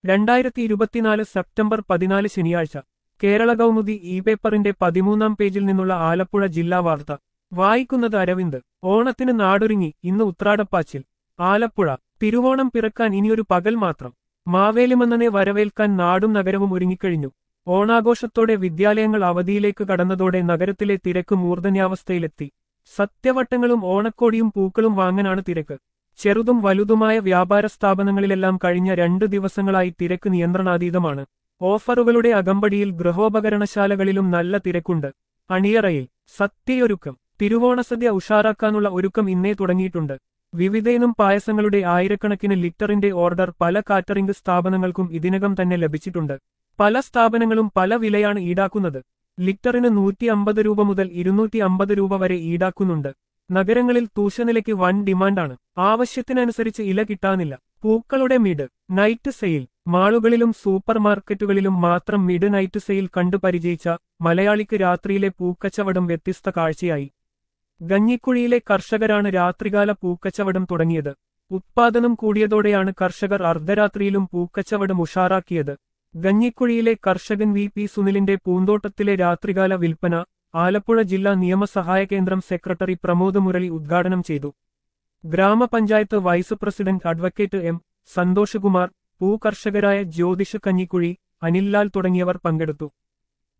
രണ്ടായിരത്തി ഇരുപത്തിനാല് സെപ്റ്റംബർ പതിനാല് ശനിയാഴ്ച കേരള കൗമുദി ഇ പേപ്പറിന്റെ പതിമൂന്നാം പേജിൽ നിന്നുള്ള ആലപ്പുഴ ജില്ലാ വാർത്ത വായിക്കുന്നത് അരവിന്ദ് ഓണത്തിന് നാടൊരുങ്ങി ഇന്ന് ഉത്രാടപ്പാച്ചിൽ ആലപ്പുഴ തിരുവോണം പിറക്കാൻ ഇനിയൊരു പകൽ മാത്രം മാവേലിമന്നനെ വരവേൽക്കാൻ നാടും നഗരവും ഒരുങ്ങിക്കഴിഞ്ഞു ഓണാഘോഷത്തോടെ വിദ്യാലയങ്ങൾ അവധിയിലേക്ക് കടന്നതോടെ നഗരത്തിലെ തിരക്ക് മൂർധന്യാവസ്ഥയിലെത്തി സത്യവട്ടങ്ങളും ഓണക്കോടിയും പൂക്കളും വാങ്ങാനാണ് തിരക്ക് ചെറുതും വലുതുമായ വ്യാപാര സ്ഥാപനങ്ങളിലെല്ലാം കഴിഞ്ഞ രണ്ട് ദിവസങ്ങളായി തിരക്ക് നിയന്ത്രണാതീതമാണ് ഓഫറുകളുടെ അകമ്പടിയിൽ ഗൃഹോപകരണശാലകളിലും നല്ല തിരക്കുണ്ട് അണിയറയിൽ സത്യയൊരുക്കം തിരുവോണസദ്യ ഉഷാറാക്കാനുള്ള ഒരുക്കം ഇന്നേ തുടങ്ങിയിട്ടുണ്ട് വിവിധയിനം പായസങ്ങളുടെ ആയിരക്കണക്കിന് ലിറ്ററിന്റെ ഓർഡർ പല കാറ്ററിംഗ് സ്ഥാപനങ്ങൾക്കും ഇതിനകം തന്നെ ലഭിച്ചിട്ടുണ്ട് പല സ്ഥാപനങ്ങളും പല വിലയാണ് ഈടാക്കുന്നത് ലിറ്ററിന് നൂറ്റി അമ്പത് രൂപ മുതൽ ഇരുന്നൂറ്റി അമ്പത് രൂപ വരെ ഈടാക്കുന്നുണ്ട് നഗരങ്ങളിൽ തൂശനിലയ്ക്ക് വൻ ഡിമാൻഡാണ് ആവശ്യത്തിനനുസരിച്ച് ഇല കിട്ടാനില്ല പൂക്കളുടെ മിഡ് നൈറ്റ് സെയിൽ മാളുകളിലും സൂപ്പർ മാർക്കറ്റുകളിലും മാത്രം മിഡ് നൈറ്റ് സെയിൽ കണ്ടു പരിചയിച്ച മലയാളിക്ക് രാത്രിയിലെ പൂക്കച്ചവടം വ്യത്യസ്ത കാഴ്ചയായി ഗഞ്ഞിക്കുഴിയിലെ കർഷകരാണ് രാത്രികാല പൂക്കച്ചവടം തുടങ്ങിയത് ഉത്പാദനം കൂടിയതോടെയാണ് കർഷകർ അർദ്ധരാത്രിയിലും പൂക്കച്ചവടം ഉഷാറാക്കിയത് ഗഞ്ഞിക്കുഴിയിലെ കർഷകൻ വി പി സുനിലിന്റെ പൂന്തോട്ടത്തിലെ രാത്രികാല വിൽപ്പന ആലപ്പുഴ ജില്ലാ നിയമസഹായ കേന്ദ്രം സെക്രട്ടറി പ്രമോദ് മുരളി ഉദ്ഘാടനം ചെയ്തു ഗ്രാമപഞ്ചായത്ത് vice president advocate M Santhoshkumar പൂകർഷകരായ ജ്യോതിഷ് കഞ്ഞിക്കുഴി അനിൽലാൽ തുടങ്ങിയവർ പങ്കെടുത്തു